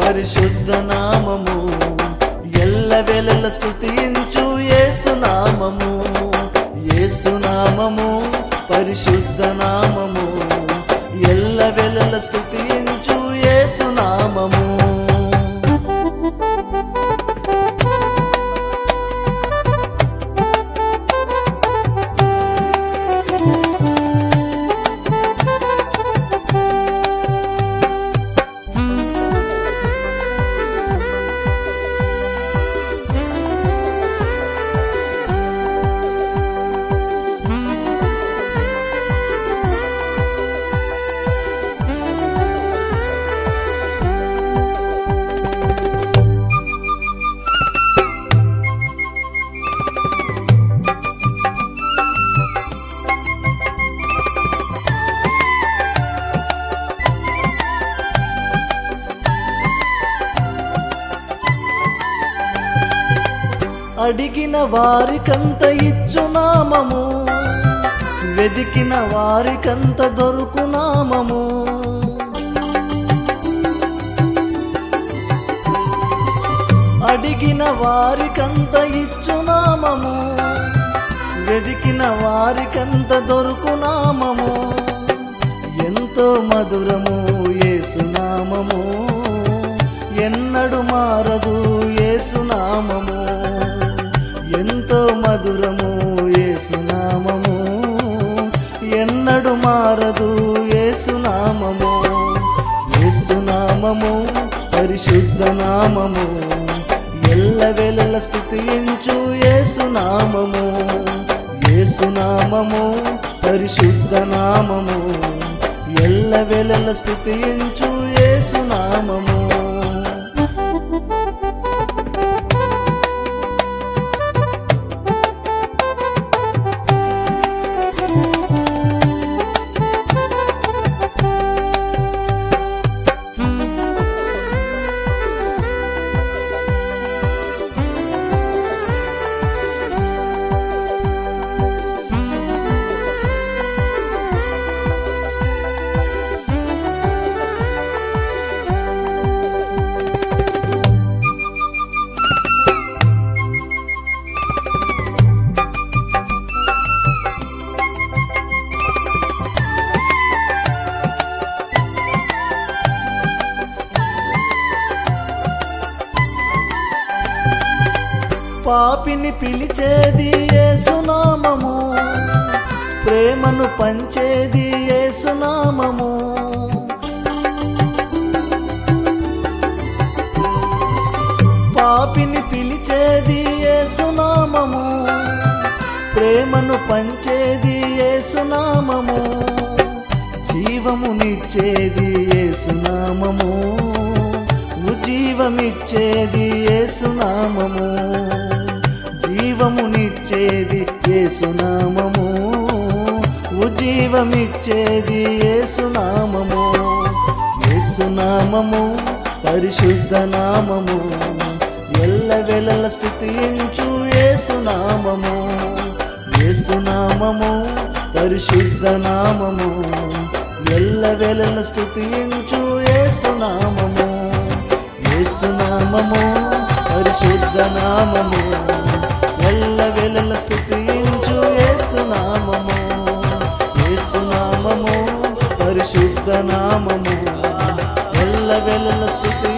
పరిశుద్ధ నామము ఎల్ల వెలల స్తుతించు యేసునామము యేసునామము పరిశుద్ధ నామము ఎల్ల వెలల స్తుతించు యేసునామము అడిగిన వారికంత ఇచ్చునామము వెదికిన వారికంత దొరుకునామము అడిగిన వారికంత ఇచ్చునామము వెదికిన వారికంత దొరుకునామము ఎంతో మధురము ఏసునామము ఎన్నడు మారదు ఏసునామము ఎంతో మధురము ఏసునామము ఎన్నడు మారదు ఏసునామము ఏసునామము పరిశుద్ధ నామము ఎల్ల వెలల స్తుతించు ఏసునామము ఏసునామము పరిశుద్ధ నామము ఎల్ల వెలల స్తుతించు ఏసునామము పాపిని పిలిచేది ఏసునామము ప్రేమను పంచేది ఏసునామము పాపిని పిలిచేది ఏసునామము ప్రేమను పంచేది ఏసునామము జీవమునిచ్చేది ఏసునామము ఉజీవమిచ్చేది ఏసునామము జీవమునిచ్చేది ఏసునామము ఉజీవమిచ్చేది ఏసునామము ఏసునామము పరిశుద్ధ నామము ఎల్ల వెలల స్థుతించు ఏసునామము ఏసునామము పరిశుద్ధ నామము ఎల్ల వెలల స్థుతించు ఏసునామము ఏసునామము పరిశుద్ధ నామము ఎల్ల వెలల స్థుతించు ఏసునామము ఏసునామము పరిశుద్ధ నామము ఎల్ల వెలల స్థుతి